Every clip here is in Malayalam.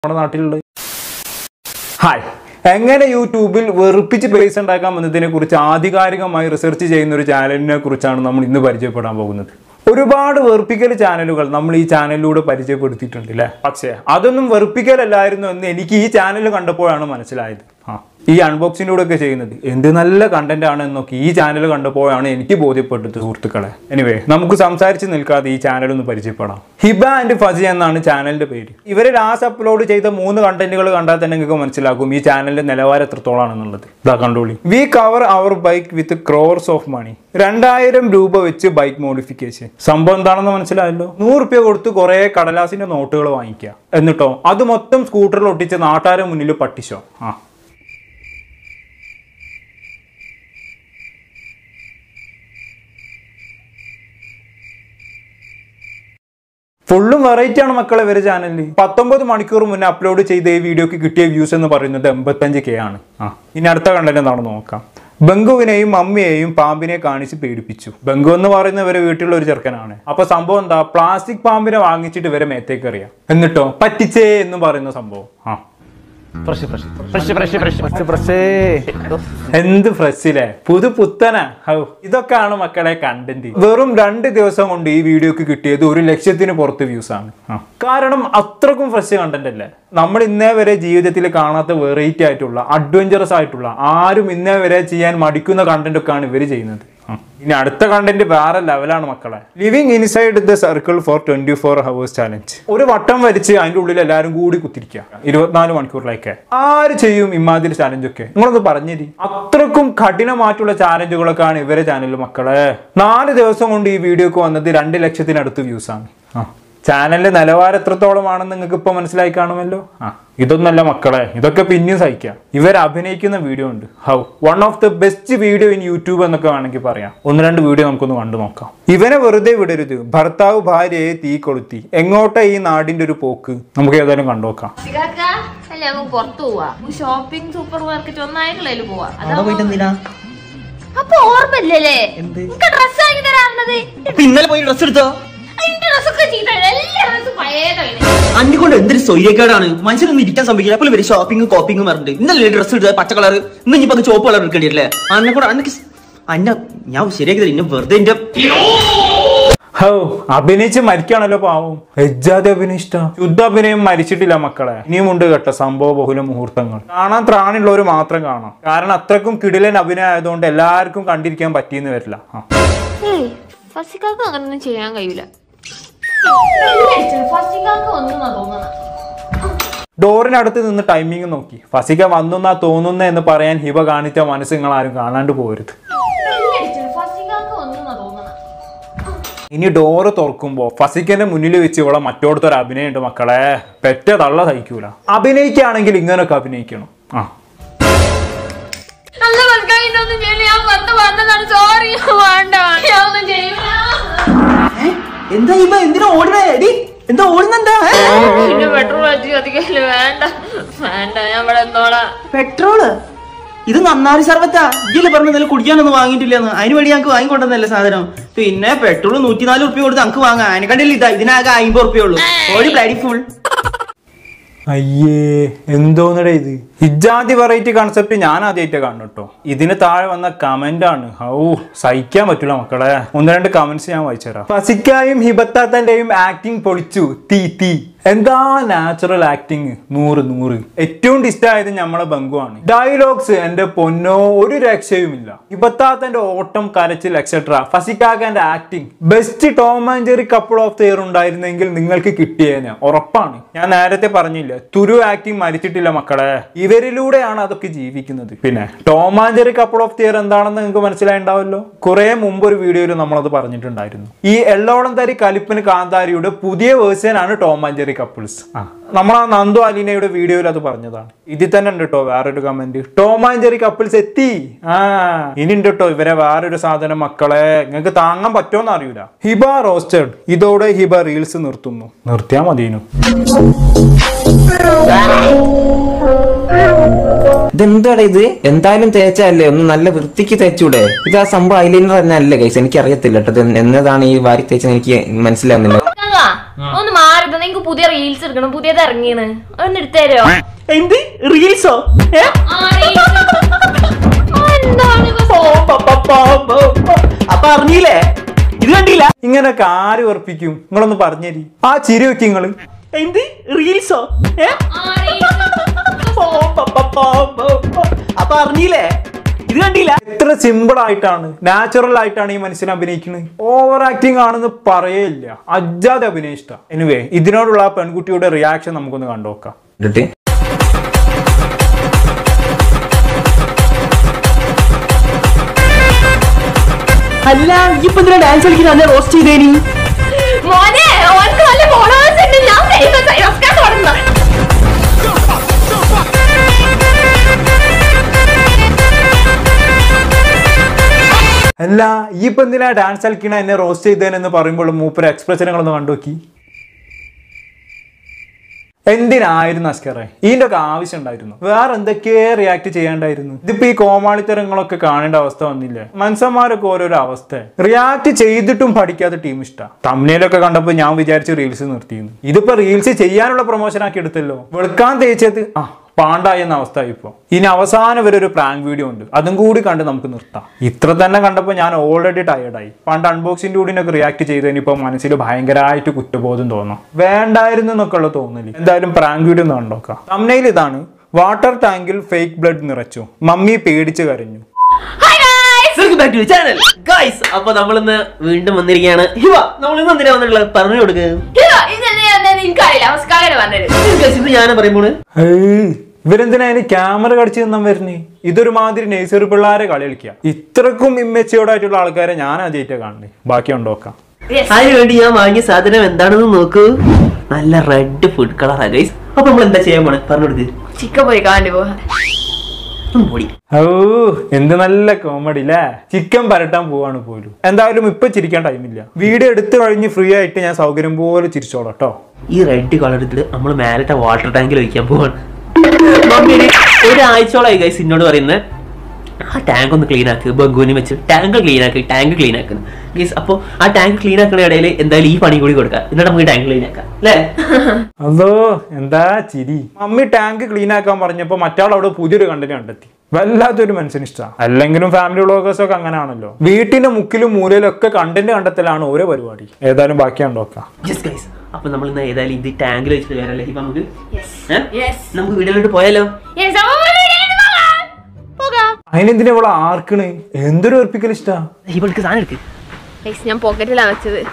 നമ്മുടെ നാട്ടിലുള്ളത് ഹായ് എങ്ങനെ യൂട്യൂബിൽ വെറുപ്പിച്ച് പൈസ ഉണ്ടാക്കാൻ എന്നതിനെ കുറിച്ച് ആധികാരികമായി റിസർച്ച് ചെയ്യുന്ന ഒരു ചാനലിനെ കുറിച്ചാണ് നമ്മൾ ഇന്ന് പരിചയപ്പെടാൻ പോകുന്നത് ഒരുപാട് വെറുപ്പിക്കൽ ചാനലുകൾ നമ്മൾ ഈ ചാനലിലൂടെ പരിചയപ്പെടുത്തിയിട്ടുണ്ട് അല്ലേ പക്ഷേ അതൊന്നും വെറുപ്പിക്കലല്ലായിരുന്നു എന്ന് എനിക്ക് ഈ ചാനൽ കണ്ടപ്പോഴാണ് മനസ്സിലായത് ആ ഈ അൺബോക്സിലൂടെ ഒക്കെ ചെയ്യുന്നത് എന്ത് നല്ല കണ്ടന്റ് ആണ് എന്നൊക്കെ ഈ ചാനൽ കണ്ടപ്പോഴാണ് എനിക്ക് ബോധ്യപ്പെട്ടത് സുഹൃത്തുക്കളെ എനിവേ നമുക്ക് സംസാരിച്ച് നിൽക്കാതെ ഈ ചാനൽ ഒന്ന് പരിചയപ്പെടാം ഹിബ ആൻഡ് ഫസി എന്നാണ് ചാനലിന്റെ പേര് ഇവർ ലാസ്റ്റ് അപ്ലോഡ് ചെയ്ത മൂന്ന് കണ്ടന്റുകൾ കണ്ടാൽ തന്നെ നിങ്ങൾക്ക് മനസ്സിലാക്കും ഈ ചാനലിന്റെ നിലവാരം എത്രത്തോളാണെന്നുള്ളത് ഇതാ കണ്ടോളി we cover our bike with crores of money രണ്ടായിരം രൂപ വെച്ച് ബൈക്ക് മോഡിഫിക്കേഷൻ സംഭവം എന്താണെന്ന് മനസ്സിലായല്ലോ നൂറ് റുപ്യ കൊടുത്ത് കുറെ കടലാസിന്റെ നോട്ടുകൾ വാങ്ങിക്കുക എന്നിട്ടോ അത് മൊത്തം സ്കൂട്ടറിൽ ഒട്ടിച്ച് നാട്ടാരെ മുന്നിൽ പട്ടിച്ചോ ആ ഫുള്ളും വെറൈറ്റി ആണ് മക്കളെ ഇവരെ ചാനലിൽ പത്തൊമ്പത് മണിക്കൂർ മുന്നേ അപ്ലോഡ് ചെയ്ത ഈ വീഡിയോക്ക് കിട്ടിയ വ്യൂസ് എന്ന് പറയുന്നത് എൺപത്തഞ്ച് കെ ആണ് ആ ഇനി അടുത്ത കണ്ടന്റ് എന്താണെന്ന് നോക്കാം ബംഗുവിനെയും മമ്മിയെയും പാമ്പിനെ കാണിച്ച് പേടിപ്പിച്ചു ബംഗു എന്ന് പറയുന്ന ഇവരെ വീട്ടിലുള്ള ഒരു ചെറുക്കനാണ് അപ്പൊ സംഭവം എന്താ പ്ലാസ്റ്റിക് പാമ്പിനെ വാങ്ങിച്ചിട്ട് ഇവരെ മേത്തേക്ക് എറിയാം എന്നിട്ടോ പറ്റിച്ചേ എന്ന് പറയുന്ന സംഭവം ആ fresh fresh fresh fresh fresh fresh എന്ത് ഫ്രഷിലെ പുതു പുത്തന ഹൗ ഇതൊക്കെയാണ് മക്കളെ കണ്ടന്റ് വെറും രണ്ട് ദിവസം കൊണ്ട് ഈ വീഡിയോക്ക് കിട്ടിയത് ഒരു ലക്ഷത്തിന് പുറത്ത് വ്യൂസ് ആണ് ആ. കാരണം അത്രക്കും ഫ്രഷ് കണ്ടന്റ് അല്ലേ നമ്മൾ ഇന്നേ വരെ ജീവിതത്തിൽ കാണാത്ത വെറൈറ്റി ആയിട്ടുള്ള അഡ്വഞ്ചറസ് ആയിട്ടുള്ള ആരും ഇന്നേ വരെ ചെയ്യാൻ മടിക്കുന്ന കണ്ടന്റ് ഒക്കെയാണ് ഇവർ ചെയ്യുന്നത് ആ. ഇനി അടുത്ത കണ്ടന്റ് വേറെ ലെവലാണ് മക്കളെ living inside the circle for twenty four hours challenge ഒരു വട്ടം വരച്ച് അതിന്റെ ഉള്ളിൽ എല്ലാവരും കൂടി കുത്തിരിക്കുക ഇരുപത്തിനാല് മണിക്കൂറിലേക്ക് ആര് ചെയ്യും ഇമാതിരി ചാലഞ്ച് ഒക്കെ നിങ്ങളൊന്ന് പറഞ്ഞേരി അത്രക്കും കഠിനമായിട്ടുള്ള ചാലഞ്ചുകളൊക്കെയാണ് ഇവരെ ചാനൽ മക്കളെ നാല് ദിവസം കൊണ്ട് ഈ വീഡിയോക്ക് വന്നത് രണ്ട് ലക്ഷത്തിനടുത്ത് വ്യൂസ് ആണ് ആ ചാനലിന്റെ നിലവാരം എത്രത്തോളമാണെന്ന് നിങ്ങൾക്ക് ഇപ്പൊ മനസ്സിലായി കാണുമല്ലോ ആ ഇതൊന്നല്ല മക്കളെ ഇതൊക്കെ പിന്നെയും സഹിക്കാം ഇവർ അഭിനയിക്കുന്ന വീഡിയോ ഉണ്ട് how one of the best video in YouTube എന്നൊക്കെ വേണമെങ്കിൽ പറയാം ഒന്ന് രണ്ട് വീഡിയോ നമുക്കൊന്ന് കണ്ടു നോക്കാം ഇവനെ വെറുതെ വിടരുത് ഭർത്താവ് ഭാര്യയെ തീ കൊളുത്തി എങ്ങോട്ടാ ഈ നാടിന്റെ ഒരു പോക്ക് നമുക്ക് ഏതായാലും കണ്ടുനോക്കാം ഇക്കാക്ക, അല്ലേ നമുക്ക് പുറത്തു പോവാ ഷോപ്പിംഗ് സൂപ്പർ മാർക്കറ്റ് ഒന്നായിട്ടുള്ള പോവാ അവിടെ പോയിട്ട് എന്തിനാ അപ്പൊ ഓർമ്മയില്ലല്ലേ എനിക്ക് ഡ്രസ് വാങ്ങി തരാറുള്ളത് അപ്പൊ ഇന്നലെ പോയി ഡ്രസ് എടുത്തോ അതിന്റെ ഡ്രസ്സൊക്കെ ചീത്തയാണ് എല്ലാ ഡ്രസ്സും പഴയതാണ് അന്നെ കൊണ്ട് എന്തൊരു സൊയ്യക്കേടാണ് മനുഷ്യനൊന്നും ഇരിക്കാൻ സംഭവിക്കില്ല അപ്പോൾ ഇവര് ഷോപ്പിംഗ് കോപ്പിംഗ് പറഞ്ഞിട്ട് ഇന്നലെ ഡ്രസ് എടുത്തത് പച്ച കളർ ഇന്ന് ഇനിയിപ്പോ അങ്ങ് ചുവപ്പ് കളർ എടുക്കേണ്ടി വരില്ലേ അന്നെ കൂടെ അന്നക്ക് അന്ന ഞാൻ ശരിയാക്കി തരും ഇന്നെ വെറുതെ എന്റെ ഹോ അഭിനയിച്ച് മരിക്കാണല്ലോ പാവം എജ്ജാതി അഭിനയിഷ്ട ശുദ്ധ അഭിനയം മരിച്ചിട്ടില്ല മക്കളെ ഇനിയും ഉണ്ട് കേട്ടോ സംഭവ ബഹുല മുഹൂർത്തങ്ങൾ കാണാൻ ത്രാണുള്ളവർ മാത്രം കാണാം കാരണം അത്രക്കും കിടിലൻ അഭിനയം ആയതുകൊണ്ട് എല്ലാവർക്കും കണ്ടിരിക്കാൻ പറ്റിയെന്ന് വരില്ല ആ. ഏയ് ഫസിക്കാക്ക് അങ്ങനൊന്നും ചെയ്യാൻ കഴിയൂല ഫസിക്കാക്ക് ഒന്നും തോന്നണം ഡോറിനടുത്ത് നിന്ന് ടൈമിംഗ് നോക്കി ഫസിക വന്നുന്നാ തോന്നുന്ന എന്ന് പറയാൻ ഹിബ കാണിച്ച മനസ്സ് നിങ്ങൾ ആരും കാണാണ്ട് പോരുത് ഫസിക്കാക്ക് ഒന്നും തോന്നണം ഇനി ഡോറ് തുറക്കുമ്പോ ഫസിക്കന്റെ മുന്നിൽ വെച്ച് ഇവിടെ മറ്റോടത്തൊരു അഭിനയം ഉണ്ട് മക്കളെ പെറ്റ തള്ള സഹിക്കൂല അഭിനയിക്കുകയാണെങ്കിൽ ഇങ്ങനൊക്കെ അഭിനയിക്കണം ആ അല്ല ഫസിക്കാക്ക് ഒന്നും ചെയ്യില്ല ഞാൻ വന്ന് വന്നതാണ് സോറി വേണ്ട ഞാൻ ഒന്നും ചെയ്യില്ല എന്താ ഇമ്മ എന്തിനാ ഓടണേ എടി എന്താ ഓടുന്നെന്താ പിന്നെ പെട്രോൾ അടിച്ച് കത്തിക്കല് വേണ്ട വേണ്ട ഞാൻ ഇവിടെ എന്തോളാം പെട്രോള് ഇത് നന്നാരി സർവത്താ ഇജ്ജല് പറഞ്ഞ നല്ല കുടിക്കാനൊന്നും വാങ്ങിയിട്ടില്ലെന്ന് അതിന് വേണ്ടി ഞങ്ങൾക്ക് വാങ്ങിക്കൊണ്ടെന്നല്ലേ സാധനം പിന്നെ പെട്രോൾ നൂറ്റിനാല് റുപ്യ കൊടുത്ത് നമുക്ക് വാങ്ങാം അതിനെക്കണ്ടില്ല ഇതാ ഇതിനാകെ അമ്പത് റുപ്യ ഉള്ളൂ ഓടി ബ്ലഡി ഫുൾ അയ്യേ എന്തോന്നടേ ഇത് ഇജാതി വെറൈറ്റി കൺസെപ്റ്റ് ഞാൻ ആദ്യമായിട്ട് കാണും കേട്ടോ ഇതിന് താഴെ വന്ന കമന്റ് ആണ് ഔ സഹിക്കാൻ പറ്റൂല മക്കളെ ഒന്ന് രണ്ട് കമന്റ്സ് ഞാൻ വായിച്ചുതരാം ഫസിക്കായും ഹിബത്താത്തന്റെയും ആക്ടിങ് പൊളിച്ചു തീ തീ എന്താ നാച്ചുറൽ ആക്ടിങ് നൂറ് നൂറ് ഏറ്റവും ഡിസ്റ്റായത് നമ്മളെ ബംഗുവാണ് ഡയലോഗ്സ് എന്റെ പൊന്നോ ഒരു രക്ഷയുമില്ല ഹിബത്താത്തന്റെ ഓട്ടം കരച്ചിൽ എക്സെട്ര ഫസിക്കാക്കന്റെ acting best Tom and Jerry couple of the year ഉണ്ടായിരുന്നെങ്കിൽ നിങ്ങൾക്ക് കിട്ടിയേനെ ഉറപ്പാണ് ഞാൻ നേരത്തെ പറഞ്ഞില്ല തുരു ആക്ടിങ് മരിച്ചിട്ടില്ല മക്കളെ ഇവരിലൂടെയാണ് അതൊക്കെ ജീവിക്കുന്നത് പിന്നെ Tom and Jerry couple of the year എന്താണെന്ന് നിങ്ങൾക്ക് മനസ്സിലായിണ്ടാവല്ലോ കുറെ മുമ്പ് ഒരു വീഡിയോയിൽ നമ്മളത് പറഞ്ഞിട്ടുണ്ടായിരുന്നു ഈ എള്ളോളം തരി കലിപ്പന് കാന്താരിയുടെ പുതിയ വേർഷൻ ആണ് ടോം ആൻഡ് ജെറി കപ്പിൾസ് ആ നമ്മൾ ആ നന്ദു അലീനയുടെ വീഡിയോയിൽ അത് പറഞ്ഞതാണ് ഇതിൽ തന്നെ ഉണ്ട് കേട്ടോ വേറൊരു comment Tom and Jerry couples എത്തി ആ ഇനി ഉണ്ട് കേട്ടോ ഇവരെ വേറൊരു സാധനം മക്കളെ നിങ്ങൾക്ക് താങ്ങാൻ പറ്റുമോന്ന് അറിയൂല ഹിബ റോസ്റ്റഡ് ഇതോടെ ഹിബ റീൽസ് നിർത്തുന്നു നിർത്തിയാ മതിയെന്നു ഇതെന്താടാ ഇത് എന്തായാലും തേച്ചല്ലേ ഒന്ന് നല്ല വൃത്തിക്ക് തേച്ചൂടെ ഇത് ആ സംഭവം ഐലൈനർ തന്നെ അല്ലേ കൈസ് എനിക്ക് അറിയത്തില്ല കേട്ടോ ഇത് എന്നതാണ് ഈ വാരി തേച്ചെന്ന് എനിക്ക് മനസ്സിലാവുന്നില്ല ഇക്കാക്ക, ഒന്ന് മാറി തന്നെ എനിക്ക് പുതിയ റീൽസ് എടുക്കണം പുതിയത് ഇറങ്ങിയാണ് ഒന്ന് എടുത്തരോ എന്ത് റീൽസോ ഏ എന്താണ് ഇവ പോ, പോ, പോ, പോ, പോ, പോ. അപ്പൊ അറിഞ്ഞില്ലേ ഇത് കണ്ടില്ല ഇങ്ങനെയൊക്കെ ആര് ഉറപ്പിക്കും നിങ്ങളൊന്ന് പറഞ്ഞേരി ആ ചിരി വെക്കി നിങ്ങള് എന്ത് റീൽസോ ഏ ആ reels. പോ, പോ, പോ, പോ, പോ, പോ. അപ്പൊ അറിഞ്ഞില്ലേ ഇത് കണ്ടില്ല എത്ര സിമ്പിൾ ആയിട്ടാണ് നാച്ചുറൽ ആയിട്ടാണ് ഈ മനുഷ്യൻ അഭിനയിക്കുന്നത് ഓവർ ആക്ടിങ് ആണെന്ന് പറയേയില്ല അജാതെ അഭിനയിഷ്ട എനിവേ ഇതിനോടുള്ള ആ പെൺകുട്ടിയുടെ റിയാക്ഷൻ നമുക്കൊന്ന് കണ്ടുനോക്കാം എന്നിട്ട് അല്ല ഈ ഇപ്പൊ എന്തിനാ ഡാൻസ് കളിക്കുന്ന അന്നെ റോസ്റ്റ് ചെയ്തേനി മോനെ ഓനക്ക് നല്ല ഫോളോവേഴ്സ് ഉണ്ട് ഞാൻ famous ആയി. ഓസ്കാർ തുടങ്ങുന്നു. അല്ല ഈ ഇപ്പൊ എന്തിനാ ഡാൻസ് കളിക്കണ എന്നെ റോസ്റ്റ് ചെയ്തേനെന്ന് പറയുമ്പോൾ മൂപ്പര് എക്സ്പ്രഷനുകളൊന്ന് കണ്ടുനോക്കി എന്തിനായിരുന്നു അസ്കറെ ഇതിന്റെ ഒക്കെ ആവശ്യം ഉണ്ടായിരുന്നു വേറെ എന്തൊക്കെയോ റിയാക്ട് ചെയ്യാണ്ടായിരുന്നു ഇതിപ്പോ ഈ കോമാളിത്തരങ്ങളൊക്കെ കാണേണ്ട അവസ്ഥ വന്നില്ലേ മനുഷ്യന്മാരൊക്കെ ഓരോരോ അവസ്ഥ റിയാക്ട് ചെയ്തിട്ടും പഠിക്കാത്ത ടീം ഇഷ്ട തമ്മിലൊക്കെ കണ്ടപ്പോ ഞാൻ വിചാരിച്ച് റീൽസ് നിർത്തിയിരുന്നു ഇതിപ്പോ റീൽസ് ചെയ്യാനുള്ള പ്രൊമോഷൻ ആക്കി എടുത്തല്ലോ വെളുക്കാൻ തേച്ചത് ആ പാണ്ടായി എന്ന അവസ്ഥ ഇപ്പൊ ഇനി അവസാനം വരെ ഒരു പ്രാങ്ക് വീഡിയോ ഉണ്ട് അതും കൂടി കണ്ട് നമുക്ക് നിർത്താം ഇത്ര തന്നെ കണ്ടപ്പോൾ ഞാൻ ഓൾറെഡി ടയർഡായി പണ്ട് അൺബോക്സിംഗ് വീഡിയോനൊക്കെ റിയാക്ട് ചെയ്തതിനിപ്പോ മനസ്സിൽ ഭയങ്കരമായിട്ട് കുറ്റബോധം തോന്നാം വേണ്ടായിരുന്നു എന്നൊക്കെ ഉള്ള തോന്നല് എന്തായാലും പ്രാങ്ക് വീഡിയോ ഒന്ന് കണ്ടോക്കാം തമ്നയിൽ ഇതാണ് വാട്ടർ ടാങ്കിൽ ഫേക്ക് ബ്ലഡ് നിറച്ചു മമ്മി പേടിച്ച് കരഞ്ഞു Hi guys. Welcome back to channel guys അപ്പൊ നമ്മളിന്ന് വീണ്ടും വന്നിരിക്കുകയാണ് ഹിവ നമ്മൾ ഇന്ന് എന്തിനാ വന്നിട്ടുള്ളത് പറഞ്ഞു കൊടുക്കുക ഇതാ, ഇതെന്നെ എന്താന്ന് എനിക്കറിയില്ല ഓസ്കാർ വന്നത് Guys, ഇത് ഞാൻ പറയുമ്പോൾ ഏയ്, ഇവരെന്തിനാ അതിന് ക്യാമറ കടിച്ചു നിന്നാൻ വരുന്നേ ഇതൊരു മാതിരി നേഴ്സറി പിള്ളേരെ കളി കളിക്കുക ഇത്രക്കും ഇമ്മച്ചിയോടായിട്ടുള്ള ആൾക്കാരെ ഞാൻ ആദ്യമായിട്ടാണ് കാണണേ ബാക്കി ഉണ്ടോക്കാം അതിന് വേണ്ടി ഞാൻ വാങ്ങിയ സാധനം എന്താണെന്ന് നോക്കൂ നല്ല റെഡ് ഫുഡ് കളറാ ഗൈസ് അപ്പൊ നമ്മൾ എന്താ ചെയ്യാൻ പോണേ പറഞ്ഞു കൊടുക്ക് ചിക്കൻ പോയി കാണ്ടി പോവാ ഒന്ന് പൊടി ഓ എന്ത് നല്ല കോമഡി അല്ലേ ചിക്കൻ പരട്ടാൻ പോവാണ് പോലും എന്തായാലും ഇപ്പൊ ചിരിക്കാൻ ടൈമില്ല വീഡിയോ എടുത്തു കഴിഞ്ഞ് ഫ്രീ ആയിട്ട് ഞാൻ സൗകര്യം പോലെ ചിരിച്ചോളാം കേട്ടോ ഈ റെഡ് കളറിൽ നമ്മൾ മേലിട്ട വാട്ടർ ടാങ്കിൽ ഒഴിക്കാൻ പോവാണ് മമ്മി ഒരു- ഒരാഴ്ചയോളായി ഗൈസ് എന്നോട് പറയുന്നത് ആ ടാങ്ക് ഒന്ന് ക്ലീൻ ആക്ക് ബഗുവിനെ വെച്ച് ടാങ്ക് ക്ലീൻ ആക്കി ടാങ്ക് ക്ലീൻ ആക്കുന്നു ഗൈസ് അപ്പോൾ ആ ടാങ്ക് ക്ലീൻ ആക്കുന്ന ഇടയിൽ എന്തായാലും ഈ പണി കൂടി കൊടുക്കാം എന്നിട്ട് നമുക്ക് ടാങ്ക് ക്ലീൻ ആക്കാം അല്ലേ അതോ എന്താ ചിരി മമ്മി ടാങ്ക് ക്ലീൻ ആക്കാൻ പറഞ്ഞപ്പോ മറ്റാൾ അവിടെ പുതിയൊരു കണ്ടന്റ് കണ്ടെത്തി വല്ലാത്തൊരു മനുഷ്യന് ഇഷ്ടമാണ് അല്ലെങ്കിലും ഫാമിലി വ്ളോഗേഴ്സ് ഒക്കെ അങ്ങനെയാണല്ലോ വീട്ടിന്റെ മുക്കിലും മൂലയിലും ഒക്കെ കണ്ടന്റ് കണ്ടെത്തലാണ് ഓരോ പരിപാടി ഏതായാലും ബാക്കിയാണ് നോക്കാം യെസ് ഗൈസ് അപ്പൊ നമ്മൾ ഇന്ന് ഏതായാലും ഇത് ടാങ്കിൽ വെച്ചിട്ട് വരാല്ലേ ഇപ്പൊ നമുക്ക് യെസ് ഏ? യെസ് നമുക്ക് വീട്ടിലോട്ട് പോയാലോ യെസ് പോകാം പോകാം അതിനെന്തിനാ ഇവിടെ ആർക്കണ് എന്തൊരു ഉറപ്പിക്കൽ ഇഷ്ടാ ഇവൾക്ക് സാധനം എടുക്ക് ഗൈസ് ഞാൻ പോക്കറ്റിലാണ് വെച്ചത്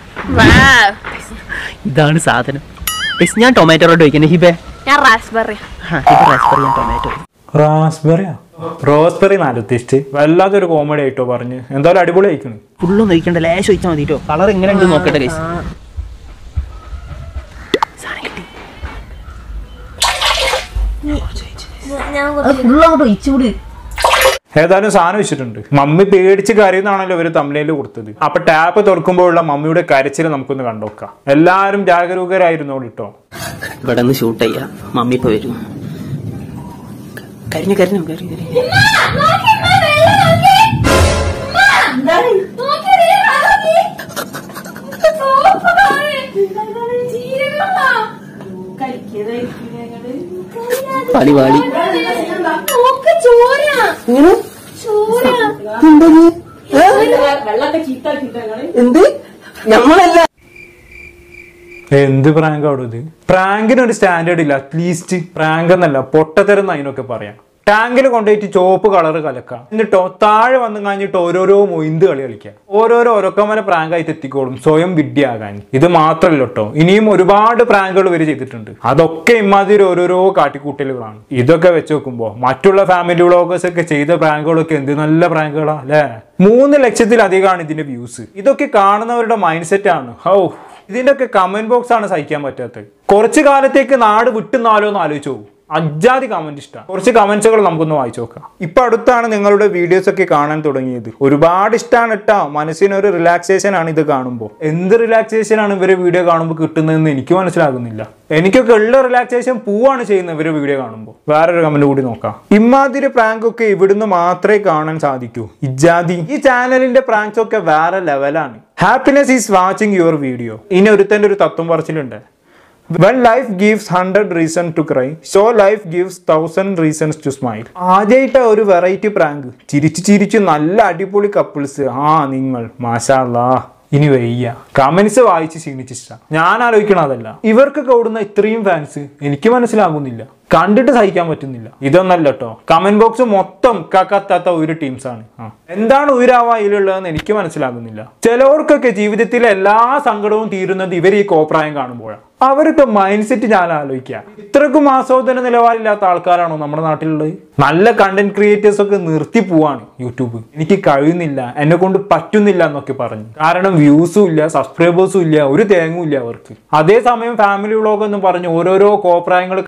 Wow. ഇതാണ് സാധനം ഗൈസ് ഞാൻ ടൊമാറ്റോ റോഡ് വയ്ക്കുന്നത് ഹിബേ ഞാൻ റാസ്ബെറി ആ ഹിബ റാസ്ബെറി ഞാൻ ടൊമാറ്റോ റാസ്ബെറിയാ റോസ്ബെറി എന്നാലും ഉദ്ദേശിച്ച് വല്ലാത്തൊരു കോമഡി ആയിട്ടോ പറഞ്ഞ് എന്തായാലും അടിപൊളി ആയിക്കണ് ഫുള്ളൊന്നും ഒഴിക്കണ്ട ലേശം ഒഴിച്ചാൽ മതി കേട്ടോ കളർ എങ്ങനെ ഉണ്ട് നോക്കട്ടെ ഗൈസ് സാധനം കിട്ടി ഞാൻ ഫുള്ള് അങ്ങോട്ട് ഒഴിച്ചു വിട് ഏതായാലും സാധനം വെച്ചിട്ടുണ്ട് മമ്മി പേടിച്ച് കരയുന്നാണല്ലോ ഇവര് തമ്മിലേല് കൊടുത്തത് അപ്പൊ ടാപ്പ് തുറക്കുമ്പോഴുള്ള മമ്മിയുടെ കരച്ചിൽ നമുക്കൊന്ന് കണ്ടോക്കാം എല്ലാരും ജാഗരൂകരായിരുന്നോളൂ കേട്ടോ ഇവിടെ നിന്ന് ഷൂട്ട് ചെയ്യാം മമ്മി ഇപ്പൊ വരും കരിഞ്ഞു കരിഞ്ഞു കരിഞ്ഞു കരിഞ്ഞു പാളി പാളി എന്ത് ഞമ്മളല്ല എന്ത് പ്രാങ്ക് അവിടെ ഇത് പ്രാങ്കിന് ഒരു സ്റ്റാൻഡേർഡ് ഇല്ല അറ്റ്ലീസ്റ്റ് പ്രാങ്ക് എന്നല്ല പൊട്ടത്തരം അതിനൊക്കെ പറയാം ടാങ്കിൽ കൊണ്ടുപോയിട്ട് ചോപ്പ് കളർ കലക്കാം എന്നിട്ടോ താഴെ വന്നു കഴിഞ്ഞിട്ട് ഓരോരോ മൊയിന്ത് കളി കളിക്കാം ഓരോരോ ഒരൊക്കമന പ്രാങ്കായിട്ട് എത്തിക്കോളും സ്വയം വിഡ്ഢിയാകാൻ ഇത് മാത്രമല്ല കേട്ടോ ഇനിയും ഒരുപാട് പ്രാങ്കുകൾ ഇവര് ചെയ്തിട്ടുണ്ട് അതൊക്കെ ഇമാതിരി ഓരോരോ കാട്ടിക്കൂട്ടലുകളാണ് ഇതൊക്കെ വെച്ച് നോക്കുമ്പോൾ മറ്റുള്ള ഫാമിലി വ്ളോഗേഴ്സ് ഒക്കെ ചെയ്ത പ്രാങ്കുകളൊക്കെ എന്ത് നല്ല പ്രാങ്കുകളാ അല്ലേ മൂന്ന് ലക്ഷത്തിലധികമാണ് ഇതിന്റെ വ്യൂസ് ഇതൊക്കെ കാണുന്നവരുടെ മൈൻഡ് സെറ്റ് ആണ് ഹൗ ഇതിന്റെ ഒക്കെ കമന്റ് ബോക്സ് ആണ് സഹിക്കാൻ പറ്റാത്തത് കുറച്ചു കാലത്തേക്ക് നാട് വിട്ടുന്നാലോ എന്ന് ആലോചിച്ചു പോകും അജാതി കമന്റ് ഇഷ്ടമാണ് കുറച്ച് കമന്റ്സുകൾ നമുക്കൊന്ന് വായിച്ചു നോക്കാം ഇപ്പൊ അടുത്താണ് നിങ്ങളുടെ വീഡിയോസ് ഒക്കെ കാണാൻ തുടങ്ങിയത് ഒരുപാട് ഇഷ്ടമാണ് കേട്ടോ മനസ്സിനൊരു റിലാക്സേഷൻ ആണ് ഇത് കാണുമ്പോൾ എന്ത് റിലാക്സേഷൻ ആണ് ഇവരെ വീഡിയോ കാണുമ്പോൾ കിട്ടുന്നതെന്ന് എനിക്ക് മനസ്സിലാകുന്നില്ല എനിക്കൊക്കെ ഉള്ള റിലാക്സേഷൻ പൂവാണ് ചെയ്യുന്നത് ഇവരെ വീഡിയോ കാണുമ്പോൾ വേറൊരു കമന്റ് കൂടി നോക്കാം ഇമാതിരി പ്രാങ്ക് ഒക്കെ ഇവിടുന്ന് മാത്രമേ കാണാൻ സാധിക്കൂ ഇജാതി ഈ ചാനലിന്റെ പ്രാങ്ക്സ് ഒക്കെ വേറെ ലെവലാണ് happiness is watching your video ഇനി ഒരുത്തന്റെ ഒരു തത്വം പറച്ചിലുണ്ട് when life gives hundred reason to cry so life gives thousand reasons to smile ആദ്യമായിട്ട് ഒരു വെറൈറ്റി പ്രാങ്ക് ചിരിച്ചു ചിരിച്ചു നല്ല അടിപൊളി കപ്പിൾസ് ആ നിങ്ങൾ മാഷാല്ലാ ഇനി വയ്യ കമന്റ്സ് വായിച്ച് ക്ഷീണിച്ചിട്ട ഞാൻ ആലോചിക്കണ അതല്ല ഇവർക്കൊക്കെ ഓടുന്ന ഇത്രയും ഫാൻസ് എനിക്ക് മനസ്സിലാകുന്നില്ല കണ്ടിട്ട് സഹിക്കാൻ പറ്റുന്നില്ല ഇതൊന്നല്ല കേട്ടോ കമന്റ് ബോക്സ് മൊത്തം കക്കത്താത്ത ഒരു ടീംസ് ആണ് ആ. എന്താണ് ഉയരാവ ഇതിലുള്ളതെന്ന് എനിക്ക് മനസ്സിലാകുന്നില്ല ചിലവർക്കൊക്കെ ജീവിതത്തിലെ എല്ലാ സങ്കടവും തീരുന്നത് ഇവർ ഈ കോപ്രായം കാണുമ്പോഴാണ് അവരൊക്കെ മൈൻഡ് സെറ്റ് ഞാൻ ആലോചിക്കുക ഇത്രക്കും ആസ്വാദന നിലവാരമില്ലാത്ത ആൾക്കാരാണോ നമ്മുടെ നാട്ടിലുള്ളത് നല്ല കണ്ടന്റ് ക്രിയേറ്റേഴ്സ് ഒക്കെ നിർത്തി പോവാണ് യൂട്യൂബ് എനിക്ക് കഴിയുന്നില്ല എന്നെ കൊണ്ട് പറ്റുന്നില്ല എന്നൊക്കെ പറഞ്ഞു കാരണം വ്യൂസും ഇല്ല സബ്സ്ക്രൈബേഴ്സും ഇല്ല ഒരു തേങ്ങും ഇല്ല അവർക്ക് അതേസമയം ഫാമിലി വ്ളോഗ് എന്ന് പറഞ്ഞ് ഓരോരോ കോപ്രായങ്ങൾ